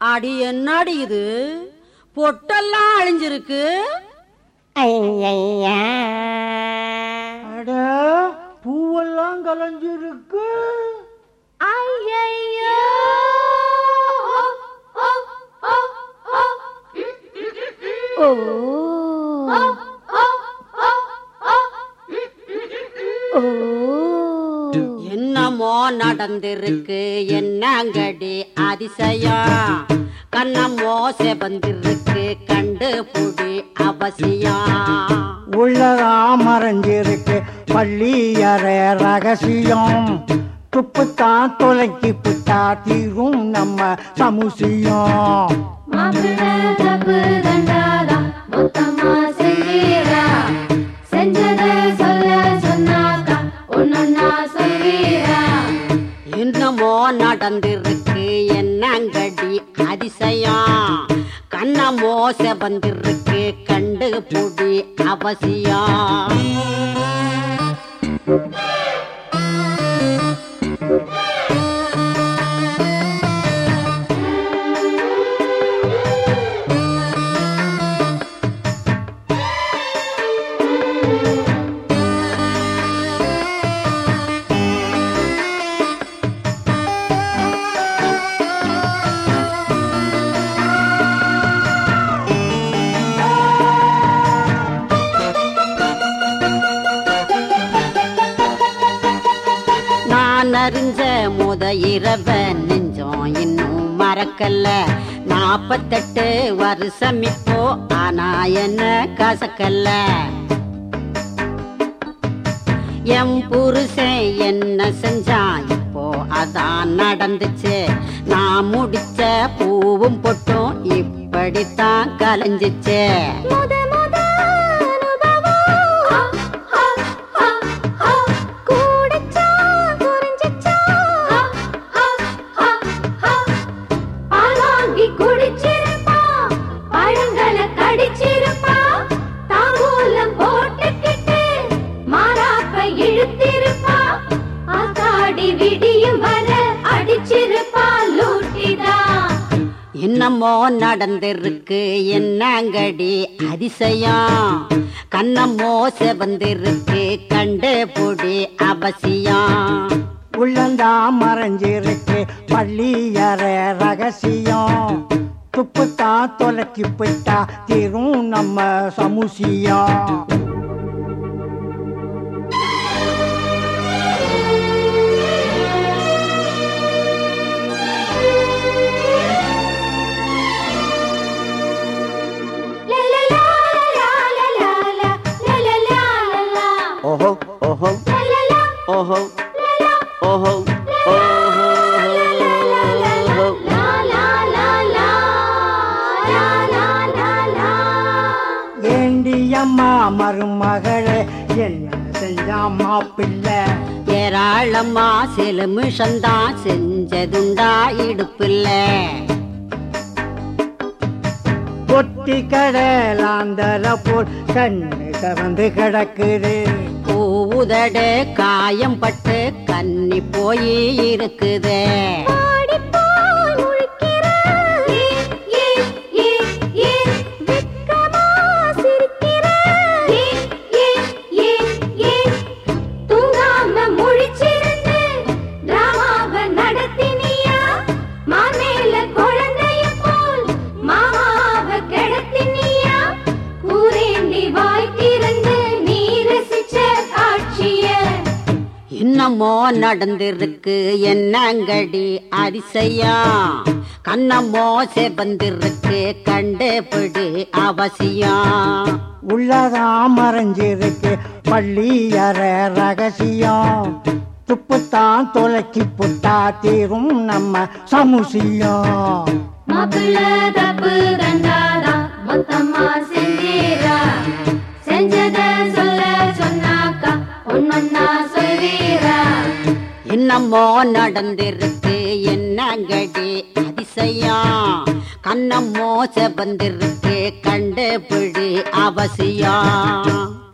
அடி என்னடி இது பொட்டெல்லாம் அழிஞ்சிருக்கு ஐயையா அட பூவெல்லாம் கலைஞ்சிருக்கு ஐயையோ ஓ ஓ என்னமோ நடந்திருக்கு என்னங்கடி அதிசயம் கண்ணமோ செபந்திருக்கு கண்டு புடி அவசியம் உள்ளதா மறைஞ்சிருக்கு பள்ளியறை ரகசியம் துப்புத்தான் தொலைக்கி புட்டா தீரும் நம்ம சமுசியம் மாப்பிள்ளை தப்பு தண்டாதா மொத்தமா செஞ்சீரா செஞ்சதை சொல்ல சொன்னாக்கா ஒன்னொன்னா சொல்வீரா என்னமோ நடந்திருக்கு என்னங்கடி அதிசயம் கண்ணமோ செபந்திருக்கு கண்டு புடி அவசியம் நான் அறிஞ்ச முத இரவ நெஞ்சம் இன்னும் மறக்கல நாப்பத்தெட்டு வருஷம் இப்போ ஆனா என்ன கசக்கல்ல எம் புருஷன் என்ன செஞ்சான் இப்போ அதான் நடந்துச்சு நான் முடிச்ச பூவும் பொட்டும் இப்படித்தான் கலைஞ்சிச்சு முத முத அனுபவம் கூடச்சா குறிஞ்சிச்சா பாலாங்கி குடிச்சிருப்பா பழங்களை கடிச்சிருப்பா தாங்கூலம் போட்டுக்கிட்டு மாறாப்ப இழுத்திருப்பா ஆத்தாடி விடியும் வர அடிச்சிருப்பா லூட்டிதான் என்னமோ நடந்திருக்கு என்னங்கடி அதிசயம் கண்ணமோ செவந்திருக்கு கண்டு புடி அவசியம் உள்ளந்தா மறைஞ்சிருக்கு பள்ளியறை ரகசியம் துப்புத்தான் தொலைக்கி போயிட்டா தீரும் நம்ம சமுசியம் ஓஹோ ஓஹோ ஓஹோ ஓஹோ ஓஹோ ஏண்டி அம்மா மருமகளே என்ன செஞ்சா மாப்பிள்ளை ஏராளமா சிலுமிஷந்தான் செஞ்சதுண்டா இடுப்பில்ல பொட்டி கடலாந்தர போல் கண்ணு கறந்து கிடக்குது பூவுதடு காயம் பட்டு கன்னி போய் இருக்குதே என்னமோ நடந்திருக்கு என்னங்கடி அதிசயம் கண்ணமோ செபந்திருக்கு கண்டு பிடி அவசியம் உள்ளதா மறைஞ்சிருக்கு பள்ளியறை ரகசியம் துப்புத்தான் தொலைக்கி புட்டா தீரும் நம்ம சமுசியம் மாப்பிள்ள தப்பு தண்டாதா மொத்தமா செஞ்சீரா செஞ்சத சொல்ல சொன்னாக்கா ஒன்னொன்னா சொல்வீரா என்னமோ நடந்திருக்கு என்னங்கடி அதிசயம் கண்ணமோ செபந்திருக்கு கண்டு பிடி அவசியம்